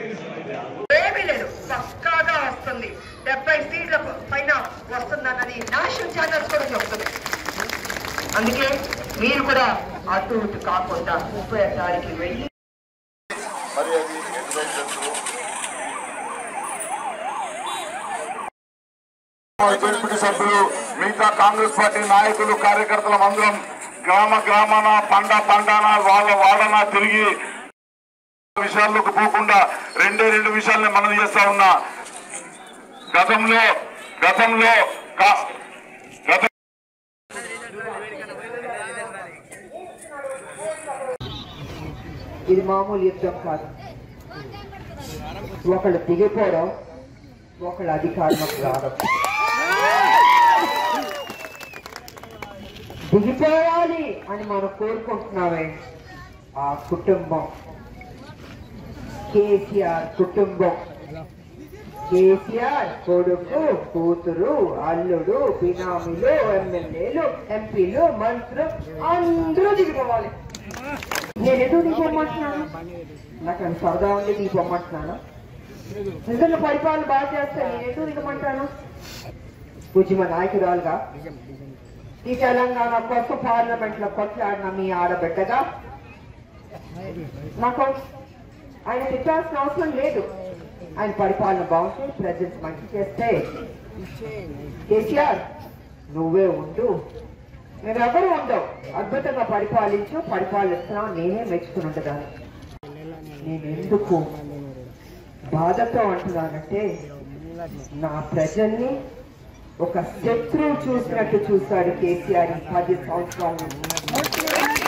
ఏమీ లేదు పక్కాగా వస్తుంది డెబ్బై సీట్ల పైన వస్తుందన్నది నేషనల్ ఛానల్స్ కూడా చెప్తుంది అందుకే మీరు కూడా అటు ఇటు కాకుండా ముప్పై తారీఖు వెళ్ళి మరి అది ఎడ్యుకేషన్ జడ్పీటీ సభ్యులు మిగతా కాంగ్రెస్ పార్టీ నాయకులు కార్యకర్తల అందరం గ్రామ గ్రామాన పండ పండాన వాళ్ళ వాడన తిరిగి విషయాల్లోకి పోకుండా రెండే రెండు విషయాల్ని మనం చేస్తా ఉన్నా గతంలో గతంలో కా- గత ఇది మామూలు యుద్ధం కాదు ఒకళ్ళు దిగిపోవడం ఒకళ్ళు అధికారంలోకి రావడం దిగిపోవాలి అని మనం కోరుకుంటున్నామే ఆ కుటుంబం కేసీఆర్ కుటుంబం కేసీఆర్ కొడుకు కూతురు అల్లుడు బినామీలు ఎమ్మెల్యేలు ఎంపీలు మంత్రులు అందరూ దిగిపోవాలి నేను ఎందుకు దిగిపోమంటున్నాను నాకు అది సరదా ఉండి దిగిపోమంటున్నాను నిజంగా పరిపాలన బాగా చేస్తే నేను ఎందుకు దిగమంటాను ఉద్యమ నాయకురాలుగా ఈ తెలంగాణ కొత్త పార్లమెంట్ లో కొట్లాడిన మీ ఆడబిడ్డగా నాకు ఆయన తిట్టాల్సిన అవసరం లేదు ఆయన పరిపాలన బాగుంటే ప్రజెంట్ మంచి చేస్తే కేసీఆర్ నువ్వే ఉండు మేమెవరు ఉండవు అద్భుతంగా పరిపాలించు పరిపాలిస్తున్నావు నేనే మెచ్చుకుని ఉండదాన్ని నేను ఎందుకు బాధతో అంటున్నానంటే నా ప్రజల్ని ఒక శత్రువు చూసినట్టు చూశాడు కేసీఆర్ ఈ పది సంవత్సరాల నుంచి.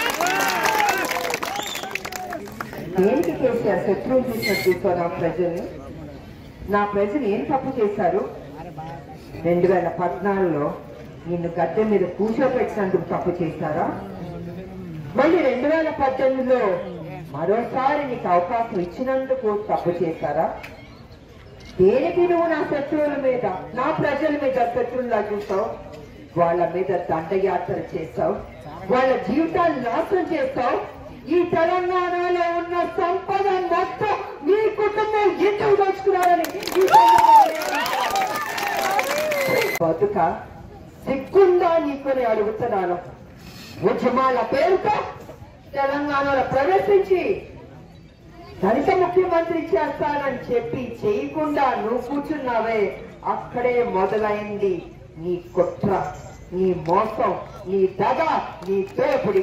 దేనికి కేసీఆర్ శత్రువు చూసినట్టు చూశారు నా ప్రజల్ని నా ప్రజలు ఏం తప్పు చేశారు రెండు వేల పద్నాలుగులో నిన్ను గద్దె మీద కూర్చోపెట్టినందుకు తప్పు చేశారా మళ్ళీ రెండు వేల పద్దెనిమిదిలో మరోసారి నీకు అవకాశం ఇచ్చినందుకు తప్పు చేశారా దేనికి నువ్వు నా శత్రువుల మీద నా ప్రజల మీద శత్రువులా చూసావు వాళ్ళ మీద దండయాత్ర చేస్తావు వాళ్ళ జీవితాలు నాశనం చేస్తావు ఈ తెలంగాణలో ఉన్న సంపద మొత్తం మీ కుటుంబం ఎందుకు దోచుకున్నారని ఈ సందర్భంగా బతుక సిగ్గుందా నీకుని అడుగుతున్నాను ఉద్యమాల పేరుతో తెలంగాణలో ప్రవేశించి దళిత ముఖ్యమంత్రి చేస్తానని చెప్పి చేయకుండా నువ్వు కూర్చున్నావే అక్కడే మొదలైంది నీ కుట్ర నీ మోసం నీ దగ నీ దోపిడి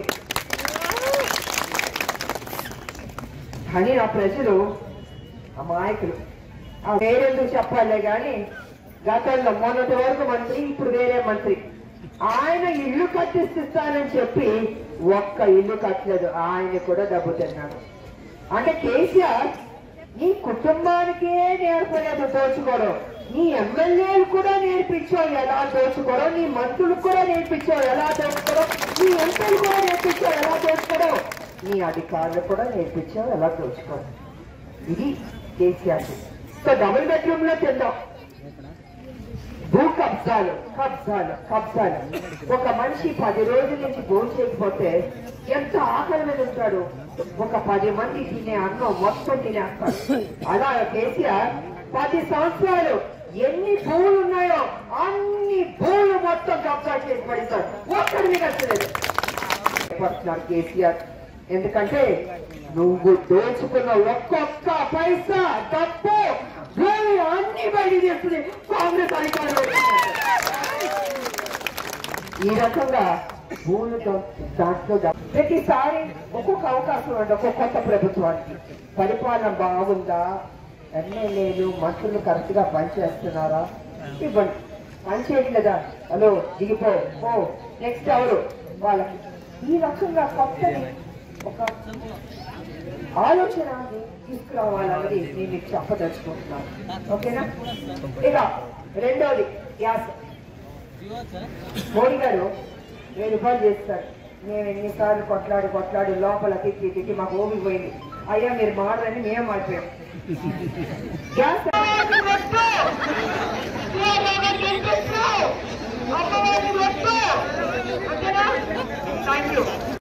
కానీ నా ప్రజలు అమాయకులు ఆ వేరెందుకు చెప్పాలే గాని గతంలో మొన్నటి వరకు మంత్రి ఇప్పుడు వేరే మంత్రి ఆయన ఇల్లు కట్టిస్తానని చెప్పి ఒక్క ఇల్లు కట్టలేదు ఆయన కూడా డబ్బు తిన్నాడు అంటే కేసీఆర్ నీ కుటుంబానికే నేర్పలేదు దోచుకోవడం నీ ఎమ్మెల్యేలు కూడా నేర్పించావు ఎలా దోచుకోవడం నీ మంత్రులకు కూడా నేర్పించావు ఎలా దోచుకోవడం నీ ఎంపీలు కూడా నేర్పించావు ఎలా దోచుకోవడం నీ అధికారులు కూడా నేర్పించావు ఎలా దోచుకోవడం ఇది కేసీఆర్ సో డబుల్ బెడ్రూమ్ లో తిందాం భూ కబ్జాలు కబ్జాలు కబ్జాలు ఒక మనిషి పది రోజుల నుంచి భోజనం చేయకపోతే ఎంత ఆకలి మీద ఉంటాడు ఒక పది మంది తినే అన్నం మొత్తం తినేస్తాడు అలా కేసీఆర్ పది సంవత్సరాలు ఎన్ని భూములు ఉన్నాయో అన్ని భూములు మొత్తం కబ్జా చేసి పడిస్తాడు ఒక్కడిని కట్టలేదు పడుతున్నారు కేసీఆర్ ఎందుకంటే నువ్వు దోచుకున్న ఒక్కొక్క పైసా డబ్బు భూమి అన్ని బయట చేస్తుంది కాంగ్రెస్ అధికారులు ఈ రకంగా భూములు దో- దాంట్లో డబ్బు- ప్రతిసారి ఒక్కొక్క అవకాశం ఉంది ఒక్కొక్క కొత్త ప్రభుత్వానికి పరిపాలన బాగుందా ఎమ్మెల్యేలు మంత్రులు కరెక్ట్ గా పనిచేస్తున్నారా ఇవ్వండి పని చేయట్లేదా హలో దిగిపో పో నెక్స్ట్ ఎవరు వాళ్ళకి ఈ రకంగా కొత్తది ఒక ఆలోచన తీసుకురావాలన్నది నేను మీకు చెప్పదలుచుకుంటున్నాను ఓకేనా ఇక రెండోది యాస మోడీ గారు వెయ్యి రూపాయలు చేస్తారు మేము ఎన్నిసార్లు కొట్లాడి కొట్లాడి లోపల తిట్టి తిట్టి మాకు ఓపిక పోయింది అయ్యా మీరు మారని మేము మారిపోయాం గ్యాస్